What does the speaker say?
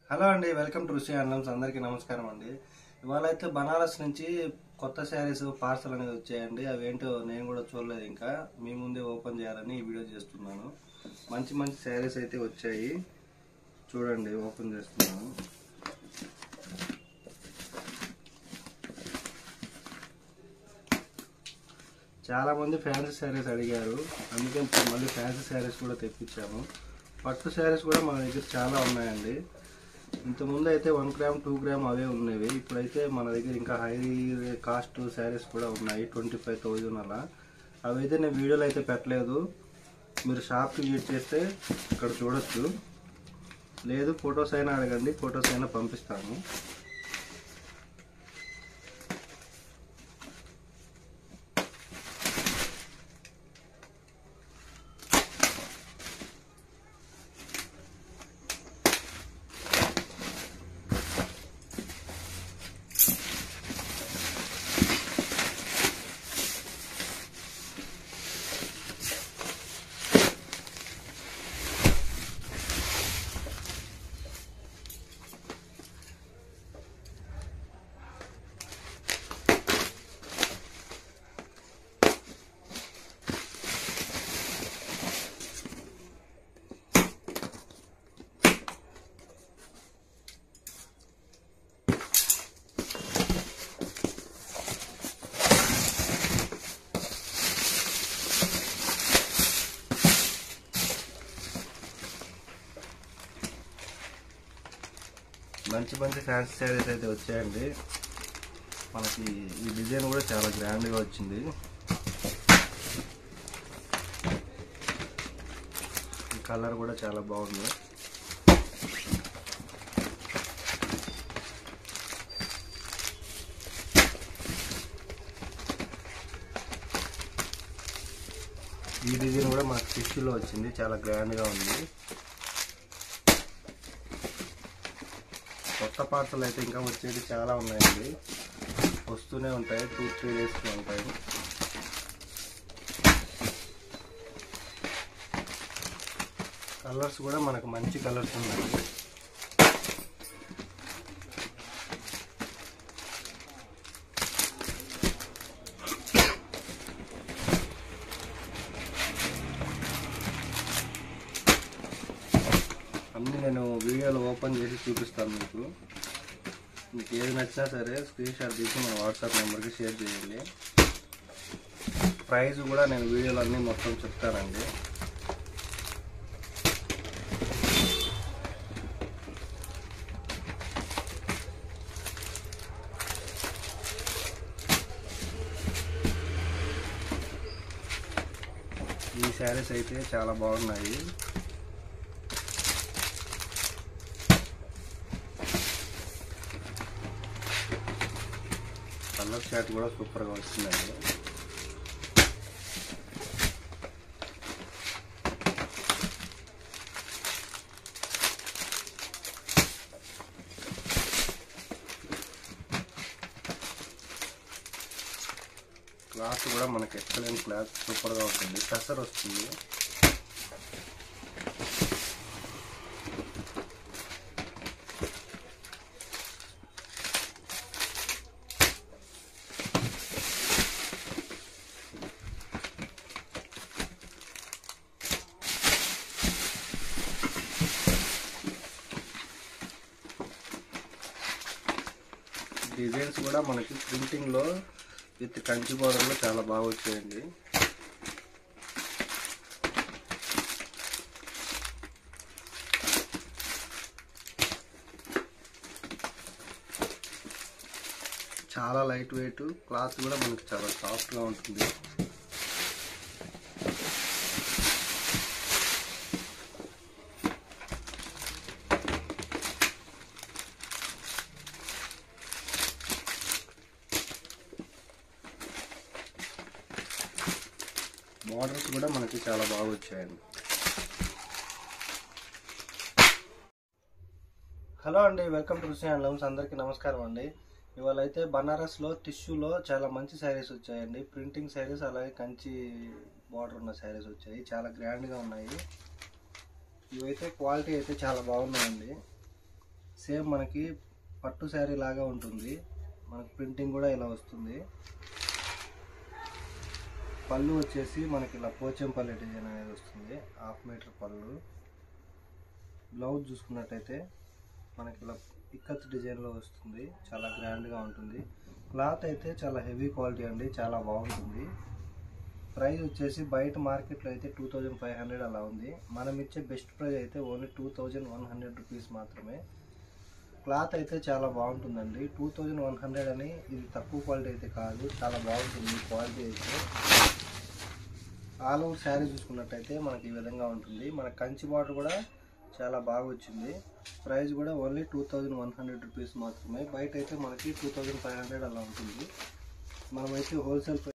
hello అండి welcome to రుషి అన్నమ్స్ అందరికీ నమస్కారం అండి ఇవాళ అయితే బనారస్ నుంచి కొత్త శారీస్ పార్సల్ అనేది వచ్చాయండి అవి ఏంటో నేను కూడా చూడలేదు ఇంకా మీ ముందే ఓపెన్ చేయాలని ఈ వీడియో చేస్తున్నాను మంచి మంచి శారీస్ అయితే వచ్చాయి చూడండి ఓపెన్ చేస్తున్నాను చాలా మంది ఫ్యాన్సీ శారీస్ అడిగారు అందుకే ఇప్పుడు మళ్ళీ ఫ్యాన్సీ శారీస్ కూడా తెప్పించాము పట్టు శారీస్ కూడా మన దగ్గర చాలా ఉన్నాయండి ఇంతకుముందు అయితే వన్ గ్రామ్ టూ గ్రామ్ అవే ఉన్నవి ఇప్పుడైతే మన దగ్గర ఇంకా హై కాస్ట్ శారీస్ కూడా ఉన్నాయి ట్వంటీ ఫైవ్ థౌజండ్ అలా అవి అయితే నేను వీడియోలో అయితే పెట్టలేదు మీరు షాప్కి విజిట్ చేస్తే ఇక్కడ చూడొచ్చు లేదు ఫొటోస్ అయినా అడగండి ఫొటోస్ అయినా పంపిస్తాను మంచి మంచి ఫ్యాన్సీ శారీస్ అయితే వచ్చాయండి మనకి ఈ డిజైన్ కూడా చాలా గ్రాండ్గా వచ్చింది ఈ కలర్ కూడా చాలా బాగుంది ఈ డిజైన్ కూడా మనకి టిష్యూలో వచ్చింది చాలా గ్రాండ్గా ఉంది కొత్త పార్సల్ అయితే ఇంకా వచ్చేది చాలా ఉన్నాయండి వస్తూనే ఉంటాయి టూ త్రీ డేస్కి ఉంటాయి కలర్స్ కూడా మనకు మంచి కలర్స్ ఉన్నాయి అన్నీ నేను వీడియోలో ఓపెన్ చేసి చూపిస్తాను మీకు మీకు ఏది నచ్చినా సరే స్క్రీన్ షాట్ తీసి మన వాట్సాప్ నెంబర్కి షేర్ చేయండి ప్రైస్ కూడా నేను వీడియోలో అన్నీ మొత్తం చెప్తానండి ఈ శారీస్ అయితే చాలా బాగున్నాయి కలర్ షర్ట్ కూడా సూపర్గా వస్తుందండి క్లాత్ కూడా మనకి ఎక్సలెంట్ క్లాత్ సూపర్గా ఉంటుంది కసర్ వస్తుంది డిజైన్స్ కూడా మనకి ప్రింటింగ్లో విత్ కంచి బోర్డర్లో చాలా బాగా వచ్చాయండి చాలా లైట్ వెయిట్ క్లాత్ కూడా మనకి చాలా సాఫ్ట్గా ఉంటుంది బార్డర్స్ కూడా మనకి చాలా బాగా వచ్చాయండి హలో అండి వెల్కమ్ టు రుచి హ్యాండ్లూమ్స్ అందరికీ నమస్కారం అండి ఇవాళ అయితే బనారస్లో టిష్యూలో చాలా మంచి శారీస్ వచ్చాయండి ప్రింటింగ్ శారీస్ అలాగే కంచి బార్డర్ ఉన్న శారీస్ వచ్చాయి చాలా గ్రాండ్గా ఉన్నాయి ఇవైతే క్వాలిటీ అయితే చాలా బాగున్నాయండి సేమ్ మనకి పట్టు శారీ లాగా ఉంటుంది మనకి ప్రింటింగ్ కూడా ఇలా వస్తుంది పళ్ళు వచ్చేసి మనకి ఇలా పోచంపల్లి డిజైన్ అనేది వస్తుంది హాఫ్ మీటర్ పళ్ళు బ్లౌజ్ చూసుకున్నట్టయితే మనకి ఇలా ఇక్కత్ డిజైన్లో వస్తుంది చాలా గ్రాండ్గా ఉంటుంది క్లాత్ అయితే చాలా హెవీ క్వాలిటీ అండి చాలా బాగుంటుంది ప్రైస్ వచ్చేసి బయట మార్కెట్లో అయితే టూ థౌజండ్ ఫైవ్ హండ్రెడ్ అలా ఉంది మనం ఇచ్చే బెస్ట్ ప్రైస్ అయితే only two thousand one hundred rupees మాత్రమే క్లాత్ అయితే చాలా బాగుంటుందండి టూ థౌజండ్ వన్ హండ్రెడ్ అని ఇది తక్కువ క్వాలిటీ అయితే కాదు చాలా బాగుంటుంది క్వాలిటీ అయితే ఆల్ ఓవర్ శారీ చూసుకున్నట్టయితే మనకి ఈ విధంగా ఉంటుంది మన కంచి బార్డర్ కూడా చాలా బాగా వచ్చింది ప్రైస్ కూడా only two thousand one hundred rupees మాత్రమే బయట అయితే మనకి టూ థౌజండ్ ఫైవ్ హండ్రెడ్ అలా ఉంటుంది మనమైతే హోల్సేల్